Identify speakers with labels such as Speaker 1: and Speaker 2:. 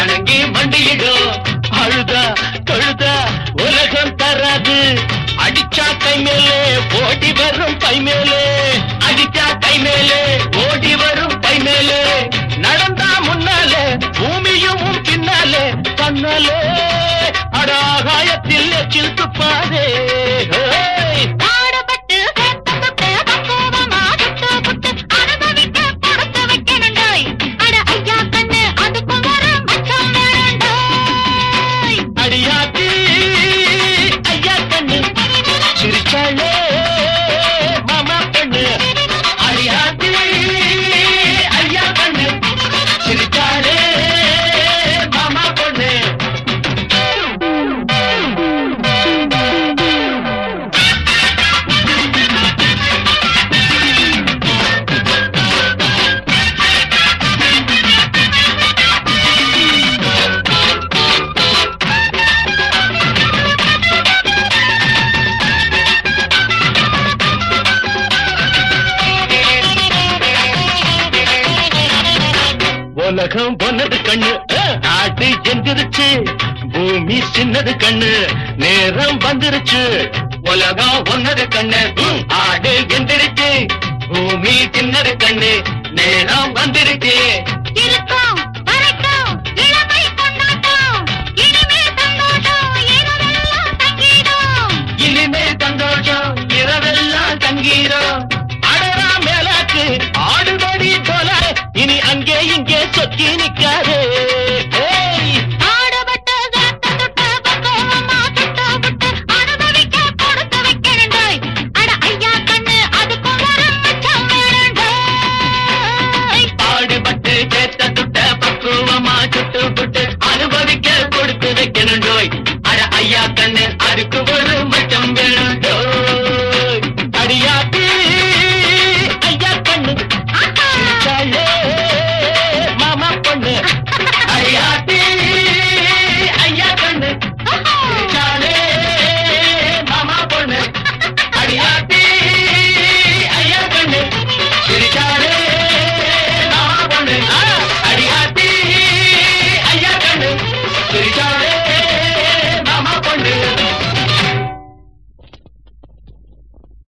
Speaker 1: வணங்கி மண்டியிடும் அழுதா தொழுதா உலகம் தராது அடிச்சா கை மேலே ஓடி வரும் பை மேலே அடிச்சா கை மேலே ஓடி வரும் பை மேலே நடந்தா முன்னாலே பூமியும் உன் பின்னாலே தன்னாலே அடாகாயத்தில் எச்சில் துப்பாதே ஹேய்.
Speaker 2: பாடுபட்டு சேத்தப்பட்டு பக்குவமா சுட்டு புட்டு அனுபவிக்க கொடுத்து வைக்கணுண்டோய் அட ஐயா கண்ணு அதுக்கும் ஒரு மச்சம் வேணுண்டோய்
Speaker 1: அடியாத்தி ஐயா கண்ணு சிரிச்சாளே மாமா கண்ணு அடியாத்தி ஐயா கண்ணு சிரிச்சாளே மாமா பொண்ணு உலகம் பொன்னது கண்ணு அஹ், ஆடு எந்திருச்சு பூமி சின்னது கண்ணு நேரம் வந்துருச்சு உலகம் ஒன்னது கண்ணு ம், ஆடு எந்திருச்சு பூமி சின்னது கண்ணு நேரம் வந்துருச்சு
Speaker 2: இருக்கும்